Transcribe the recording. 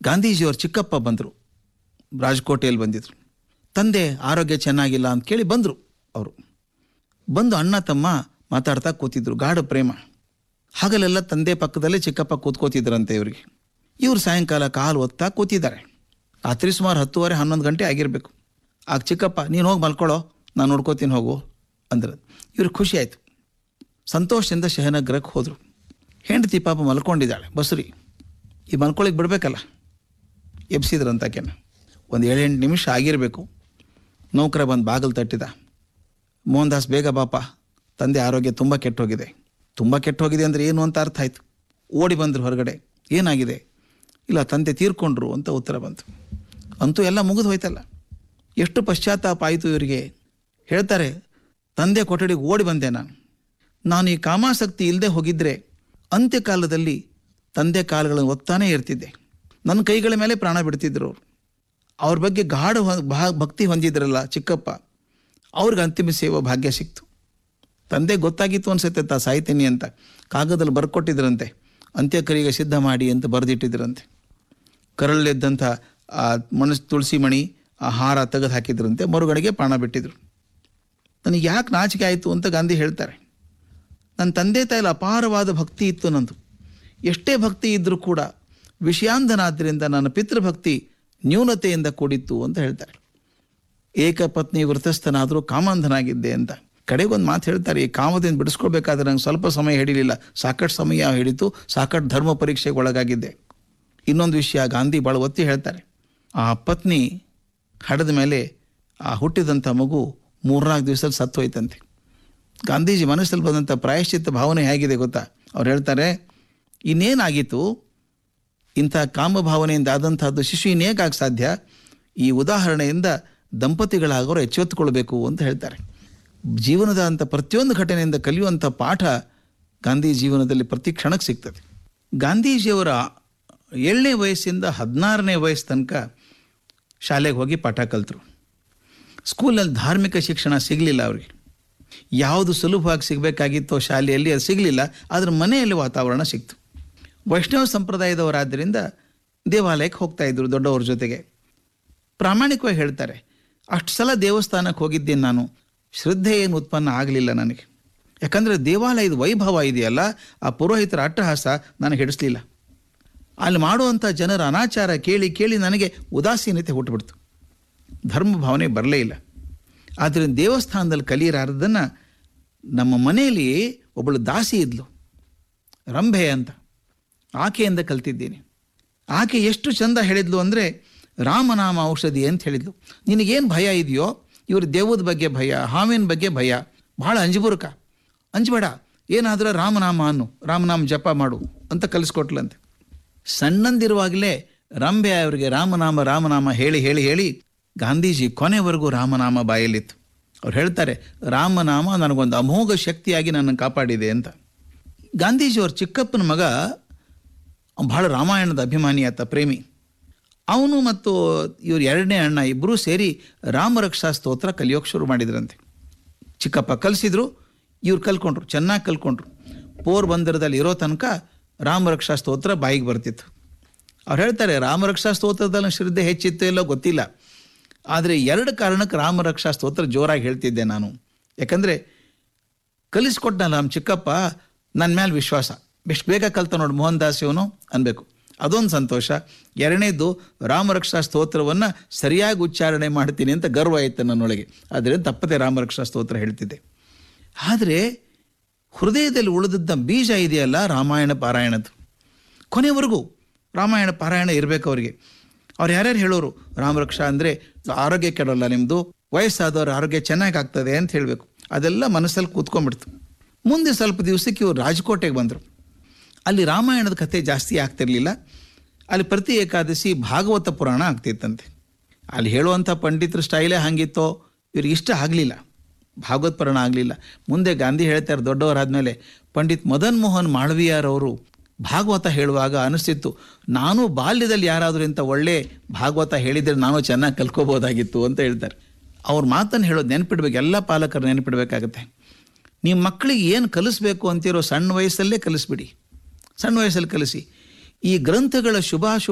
ಗಾಂಧೀಜಿಯವ್ರ ಚಿಕ್ಕಪ್ಪ ಬಂದರು ರಾಜಕೋಟೆಯಲ್ಲಿ ಬಂದಿದ್ರು ತಂದೆ ಆರೋಗ್ಯ ಚೆನ್ನಾಗಿಲ್ಲ ಅಂತ ಕೇಳಿ ಬಂದರು ಅವರು ಬಂದು ಅಣ್ಣ ತಮ್ಮ ಮಾತಾಡ್ತಾ ಕೂತಿದ್ರು ಗಾಢ ಪ್ರೇಮ ಹಗಲೆಲ್ಲ ತಂದೆ ಪಕ್ಕದಲ್ಲೇ ಚಿಕ್ಕಪ್ಪ ಕೂತ್ಕೋತಿದ್ರಂತೆ ಇವರಿಗೆ ಇವ್ರು ಸಾಯಂಕಾಲ ಕಾಲು ಒತ್ತಾ ಕೂತಿದ್ದಾರೆ ರಾತ್ರಿ ಸುಮಾರು ಹತ್ತುವರೆ ಹನ್ನೊಂದು ಗಂಟೆ ಆಗಿರಬೇಕು ಆಗ ಚಿಕ್ಕಪ್ಪ ನೀನು ಹೋಗಿ ಮಲ್ಕೊಳ್ಳೋ ನಾನು ನೋಡ್ಕೋತೀನಿ ಹೋಗು ಅಂದ್ರೆ ಇವ್ರಿಗೆ ಖುಷಿ ಆಯಿತು ಸಂತೋಷದಿಂದ ಶಹನಗ್ರಕ್ಕೆ ಹೋದರು ಹೆಂಡತಿ ಪಾಪ ಮಲ್ಕೊಂಡಿದ್ದಾಳೆ ಬಸ್ರಿ ಈ ಮಲ್ಕೊಳ್ಳಿಕ್ಕೆ ಬಿಡಬೇಕಲ್ಲ ಎಬ್ಸಿದ್ರಂತಕೆನ ಒಂದು ಏಳೆಂಟು ನಿಮಿಷ ಆಗಿರಬೇಕು ನೌಕರ ಬಂದು ಬಾಗಿಲು ತಟ್ಟಿದ ಮೋಹನ್ ದಾಸ್ ಬೇಗ ಬಾಪ ತಂದೆ ಆರೋಗ್ಯ ತುಂಬ ಕೆಟ್ಟೋಗಿದೆ ತುಂಬ ಕೆಟ್ಟೋಗಿದೆ ಅಂದರೆ ಏನು ಅಂತ ಅರ್ಥ ಆಯಿತು ಓಡಿ ಬಂದರು ಹೊರಗಡೆ ಏನಾಗಿದೆ ಇಲ್ಲ ತಂದೆ ತೀರ್ಕೊಂಡ್ರು ಅಂತ ಉತ್ತರ ಬಂತು ಅಂತೂ ಎಲ್ಲ ಮುಗಿದು ಹೋಯ್ತಲ್ಲ ಎಷ್ಟು ಪಶ್ಚಾತ್ತಾಪ ಆಯಿತು ಇವರಿಗೆ ಹೇಳ್ತಾರೆ ತಂದೆ ಕೊಠಡಿಗೆ ಓಡಿ ಬಂದೆ ನಾನು ನಾನು ಈ ಕಾಮಾಸಕ್ತಿ ಇಲ್ಲದೆ ಹೋಗಿದ್ರೆ ಅಂತ್ಯಕಾಲದಲ್ಲಿ ತಂದೆ ಕಾಲಗಳನ್ನು ಒತ್ತಾನೇ ಇರ್ತಿದ್ದೆ ನನ್ನ ಕೈಗಳ ಮೇಲೆ ಪ್ರಾಣ ಬಿಡ್ತಿದ್ರು ಅವರು ಅವ್ರ ಬಗ್ಗೆ ಗಾಢ ಹೊ- ಭಾ- ಭಕ್ತಿ ಹೊಂದಿದ್ರಲ್ಲ ಚಿಕ್ಕಪ್ಪ ಅವ್ರಿಗೆ ಅಂತಿಮ ಸೇವಾ ಭಾಗ್ಯ ಸಿಕ್ತು ತಂದೆ ಗೊತ್ತಾಗಿತ್ತು ಅನ್ಸುತ್ತೆ ತಾ ಸಾಯ್ತೀನಿ ಅಂತ ಕಾಗದಲ್ಲಿ ಬರ್ಕೊಟ್ಟಿದ್ರಂತೆ ಅಂತ್ಯಕ್ರಿಯೆಗೆ ಸಿದ್ಧ ಮಾಡಿ ಅಂತ ಬರೆದಿಟ್ಟಿದ್ರಂತೆ ಕರಳಲ್ಲಿದ್ದಂಥ ಆ ಮನಸ್ ತುಳಸಿ ಮಣಿ ಆ ಹಾರ ತೆಗೆದು ಹಾಕಿದ್ರಂತೆ ಮರುಗಡೆಗೆ ಪ್ರಾಣ ಬಿಟ್ಟಿದ್ರು ನನಗೆ ಯಾಕೆ ನಾಚಿಕೆ ಆಯಿತು ಅಂತ ಗಾಂಧಿ ಹೇಳ್ತಾರೆ ನನ್ನ ತಂದೆ ತಾಯಿಲ ಅಪಾರವಾದ ಭಕ್ತಿ ಇತ್ತು ನಂದು ಎಷ್ಟೇ ಭಕ್ತಿ ಇದ್ದರೂ ಕೂಡ ವಿಷಯಾಂಧನಾದ್ದರಿಂದ ನನ್ನ ಪಿತೃಭಕ್ತಿ ನ್ಯೂನತೆಯಿಂದ ಕೂಡಿತ್ತು ಅಂತ ಹೇಳ್ತಾರೆ ಏಕಪತ್ನಿ ವೃತಸ್ಥನಾದರೂ ಕಾಮಾಂಧನಾಗಿದ್ದೆ ಅಂತ ಕಡೆಗೊಂದು ಮಾತು ಹೇಳ್ತಾರೆ ಈ ಕಾಮದಿಂದ ಬಿಡಿಸ್ಕೊಳ್ಬೇಕಾದ್ರೆ ನಂಗೆ ಸ್ವಲ್ಪ ಸಮಯ ಹಿಡಿಲಿಲ್ಲ ಸಾಕಷ್ಟು ಸಮಯ ಹಿಡಿತು ಸಾಕಷ್ಟು ಧರ್ಮ ಪರೀಕ್ಷೆಗೆ ಒಳಗಾಗಿದ್ದೆ ಇನ್ನೊಂದು ವಿಷಯ ಗಾಂಧಿ ಭಾಳ ಒತ್ತಿ ಹೇಳ್ತಾರೆ ಆ ಪತ್ನಿ ಹಡದ ಮೇಲೆ ಆ ಹುಟ್ಟಿದಂಥ ಮಗು ಮೂರ್ನಾಲ್ಕು ದಿವಸದಲ್ಲಿ ಸತ್ತು ಹೋಯ್ತಂತೆ ಗಾಂಧೀಜಿ ಮನಸ್ಸಲ್ಲಿ ಬಂದಂಥ ಪ್ರಾಯಶ್ಚಿತ್ತ ಭಾವನೆ ಹೇಗಿದೆ ಗೊತ್ತಾ ಅವ್ರು ಹೇಳ್ತಾರೆ ಇನ್ನೇನಾಗಿತ್ತು ಇಂಥ ಕಾಮಭಾವನೆಯಿಂದ ಆದಂತಹದ್ದು ಶಿಶು ಇನ್ನೇಕಾಗ ಸಾಧ್ಯ ಈ ಉದಾಹರಣೆಯಿಂದ ದಂಪತಿಗಳಾಗೋರು ಎಚ್ಚೆತ್ತುಕೊಳ್ಬೇಕು ಅಂತ ಹೇಳ್ತಾರೆ ಜೀವನದ ಅಂಥ ಪ್ರತಿಯೊಂದು ಘಟನೆಯಿಂದ ಕಲಿಯುವಂಥ ಪಾಠ ಗಾಂಧಿ ಜೀವನದಲ್ಲಿ ಪ್ರತಿ ಕ್ಷಣಕ್ಕೆ ಸಿಗ್ತದೆ ಗಾಂಧೀಜಿಯವರ ಏಳನೇ ವಯಸ್ಸಿಂದ ಹದಿನಾರನೇ ವಯಸ್ಸು ತನಕ ಶಾಲೆಗೆ ಹೋಗಿ ಪಾಠ ಕಲ್ತರು ಸ್ಕೂಲಲ್ಲಿ ಧಾರ್ಮಿಕ ಶಿಕ್ಷಣ ಸಿಗಲಿಲ್ಲ ಅವ್ರಿಗೆ ಯಾವುದು ಸುಲಭವಾಗಿ ಸಿಗಬೇಕಾಗಿತ್ತೋ ಶಾಲೆಯಲ್ಲಿ ಅದು ಸಿಗಲಿಲ್ಲ ಆದರೆ ಮನೆಯಲ್ಲಿ ವಾತಾವರಣ ಸಿಕ್ತು ವೈಷ್ಣವ ಸಂಪ್ರದಾಯದವರಾದ್ದರಿಂದ ದೇವಾಲಯಕ್ಕೆ ಹೋಗ್ತಾ ಇದ್ರು ದೊಡ್ಡವ್ರ ಜೊತೆಗೆ ಪ್ರಾಮಾಣಿಕವಾಗಿ ಹೇಳ್ತಾರೆ ಅಷ್ಟು ಸಲ ದೇವಸ್ಥಾನಕ್ಕೆ ಹೋಗಿದ್ದೇನೆ ನಾನು ಶ್ರದ್ಧೆ ಏನು ಉತ್ಪನ್ನ ಆಗಲಿಲ್ಲ ನನಗೆ ಯಾಕಂದರೆ ದೇವಾಲಯದ ವೈಭವ ಇದೆಯಲ್ಲ ಆ ಪುರೋಹಿತರ ಅಟ್ಟಹಾಸ ನನಗೆ ಹಿಡಿಸ್ಲಿಲ್ಲ ಅಲ್ಲಿ ಮಾಡುವಂಥ ಜನರ ಅನಾಚಾರ ಕೇಳಿ ಕೇಳಿ ನನಗೆ ಉದಾಸೀನತೆ ಹುಟ್ಟುಬಿಡ್ತು ಧರ್ಮ ಭಾವನೆ ಬರಲೇ ಇಲ್ಲ ಆದ್ದರಿಂದ ದೇವಸ್ಥಾನದಲ್ಲಿ ಕಲಿಯಲಾರದನ್ನು ನಮ್ಮ ಮನೆಯಲ್ಲಿ ಒಬ್ಬಳು ದಾಸಿ ಇದ್ಲು ರಂಭೆ ಅಂತ ಆಕೆಯಿಂದ ಕಲ್ತಿದ್ದೀನಿ ಆಕೆ ಎಷ್ಟು ಚಂದ ಹೇಳಿದ್ಲು ಅಂದರೆ ರಾಮನಾಮ ಔಷಧಿ ಅಂತ ಹೇಳಿದ್ಲು ನಿನಗೇನು ಭಯ ಇದೆಯೋ ಇವರು ದೇವದ ಬಗ್ಗೆ ಭಯ ಹಾವಿನ ಬಗ್ಗೆ ಭಯ ಭಾಳ ಅಂಜಬುರುಕ ಅಂಜಬೇಡ ಏನಾದರೂ ರಾಮನಾಮ ಅನ್ನು ರಾಮನಾಮ ಜಪ ಮಾಡು ಅಂತ ಕಲಿಸ್ಕೊಟ್ಲಂತೆ ಸಣ್ಣಂದಿರುವಾಗಲೇ ರಂಬೆ ಅವರಿಗೆ ರಾಮನಾಮ ರಾಮನಾಮ ಹೇಳಿ ಹೇಳಿ ಹೇಳಿ ಗಾಂಧೀಜಿ ಕೊನೆವರೆಗೂ ರಾಮನಾಮ ಬಾಯಲ್ಲಿತ್ತು ಅವ್ರು ಹೇಳ್ತಾರೆ ರಾಮನಾಮ ನನಗೊಂದು ಅಮೋಘ ಶಕ್ತಿಯಾಗಿ ನನ್ನನ್ನು ಕಾಪಾಡಿದೆ ಅಂತ ಗಾಂಧೀಜಿಯವ್ರ ಚಿಕ್ಕಪ್ಪನ ಮಗ ಭಾಳ ರಾಮಾಯಣದ ಅಭಿಮಾನಿ ಆತ ಪ್ರೇಮಿ ಅವನು ಮತ್ತು ಇವ್ರ ಎರಡನೇ ಅಣ್ಣ ಇಬ್ಬರೂ ಸೇರಿ ರಾಮರಕ್ಷಾ ಸ್ತೋತ್ರ ಕಲಿಯೋಕೆ ಶುರು ಮಾಡಿದ್ರಂತೆ ಚಿಕ್ಕಪ್ಪ ಕಲಿಸಿದ್ರು ಇವ್ರು ಕಲ್ಕೊಂಡ್ರು ಚೆನ್ನಾಗಿ ಕಲ್ಕೊಂಡ್ರು ಪೋರ್ ಬಂದರದಲ್ಲಿ ಇರೋ ತನಕ ರಾಮರಕ್ಷಾ ಸ್ತೋತ್ರ ಬಾಯಿಗೆ ಬರ್ತಿತ್ತು ಅವ್ರು ಹೇಳ್ತಾರೆ ರಾಮರಕ್ಷಾ ಸ್ತೋತ್ರದಲ್ಲಿ ಶ್ರದ್ಧೆ ಹೆಚ್ಚಿತ್ತು ಎಲ್ಲೋ ಗೊತ್ತಿಲ್ಲ ಆದರೆ ಎರಡು ಕಾರಣಕ್ಕೆ ರಾಮರಕ್ಷಾ ಸ್ತೋತ್ರ ಜೋರಾಗಿ ಹೇಳ್ತಿದ್ದೆ ನಾನು ಯಾಕಂದರೆ ಕಲಿಸ್ಕೊಟ್ನಲ್ಲ ನಮ್ಮ ಚಿಕ್ಕಪ್ಪ ನನ್ನ ಮೇಲೆ ವಿಶ್ವಾಸ ಎಷ್ಟು ಬೇಗ ಕಲ್ತ ನೋಡಿ ಮೋಹನ್ ದಾಸ್ ಇವನು ಅನ್ಬೇಕು ಅದೊಂದು ಸಂತೋಷ ಎರಡನೇದು ರಾಮರಕ್ಷಾ ಸ್ತೋತ್ರವನ್ನು ಸರಿಯಾಗಿ ಉಚ್ಚಾರಣೆ ಮಾಡ್ತೀನಿ ಅಂತ ಗರ್ವ ಆಯಿತು ನನ್ನೊಳಗೆ ಆದರೆ ತಪ್ಪದೆ ರಾಮರಕ್ಷಾ ಸ್ತೋತ್ರ ಹೇಳ್ತಿದ್ದೆ ಆದರೆ ಹೃದಯದಲ್ಲಿ ಉಳಿದದ್ದ ಬೀಜ ಇದೆಯಲ್ಲ ರಾಮಾಯಣ ಪಾರಾಯಣದ್ದು ಕೊನೆವರೆಗೂ ರಾಮಾಯಣ ಪಾರಾಯಣ ಇರಬೇಕು ಅವರಿಗೆ ಅವ್ರು ಯಾರ್ಯಾರು ಹೇಳೋರು ರಾಮರಕ್ಷಾ ಅಂದರೆ ಆರೋಗ್ಯ ಕೆಡೋಲ್ಲ ನಿಮ್ಮದು ವಯಸ್ಸಾದವ್ರ ಆರೋಗ್ಯ ಚೆನ್ನಾಗಿ ಆಗ್ತದೆ ಅಂತ ಹೇಳಬೇಕು ಅದೆಲ್ಲ ಮನಸ್ಸಲ್ಲಿ ಕೂತ್ಕೊಂಡ್ಬಿಡ್ತು ಮುಂದೆ ಸ್ವಲ್ಪ ದಿವಸಕ್ಕೆ ಇವರು ರಾಜಕೋಟೆಗೆ ಬಂದರು ಅಲ್ಲಿ ರಾಮಾಯಣದ ಕಥೆ ಜಾಸ್ತಿ ಆಗ್ತಿರ್ಲಿಲ್ಲ ಅಲ್ಲಿ ಪ್ರತಿ ಏಕಾದಶಿ ಭಾಗವತ ಪುರಾಣ ಆಗ್ತಿತ್ತಂತೆ ಅಲ್ಲಿ ಹೇಳುವಂಥ ಪಂಡಿತರ ಸ್ಟೈಲೇ ಹಂಗಿತ್ತೋ ಇವ್ರಿಗೆ ಇಷ್ಟ ಆಗಲಿಲ್ಲ ಭಾಗವತ್ ಪುರಾಣ ಆಗಲಿಲ್ಲ ಮುಂದೆ ಗಾಂಧಿ ಹೇಳ್ತಾರೆ ದೊಡ್ಡವರಾದ್ಮೇಲೆ ಪಂಡಿತ್ ಮದನ್ ಮೋಹನ್ ಮಾಳವಿಯಾರವರು ಭಾಗವತ ಹೇಳುವಾಗ ಅನಿಸ್ತಿತ್ತು ನಾನು ಬಾಲ್ಯದಲ್ಲಿ ಯಾರಾದರೂ ಇಂಥ ಒಳ್ಳೆ ಭಾಗವತ ಹೇಳಿದರೆ ನಾನು ಚೆನ್ನಾಗಿ ಕಲ್ಕೋಬೋದಾಗಿತ್ತು ಅಂತ ಹೇಳ್ತಾರೆ ಅವ್ರ ಮಾತನ್ನು ಹೇಳೋದು ನೆನಪಿಡ್ಬೇಕು ಎಲ್ಲ ಪಾಲಕರು ನೆನಪಿಡ್ಬೇಕಾಗತ್ತೆ ನಿಮ್ಮ ಮಕ್ಕಳಿಗೆ ಏನು ಕಲಿಸ್ಬೇಕು ಅಂತಿರೋ ಸಣ್ಣ ವಯಸ್ಸಲ್ಲೇ ಕಲಿಸ್ಬಿಡಿ ಸಣ್ಣ ವಯಸ್ಸಲ್ಲಿ ಕಲಿಸಿ ಈ ಗ್ರಂಥಗಳ ಶುಭಾಶುಭ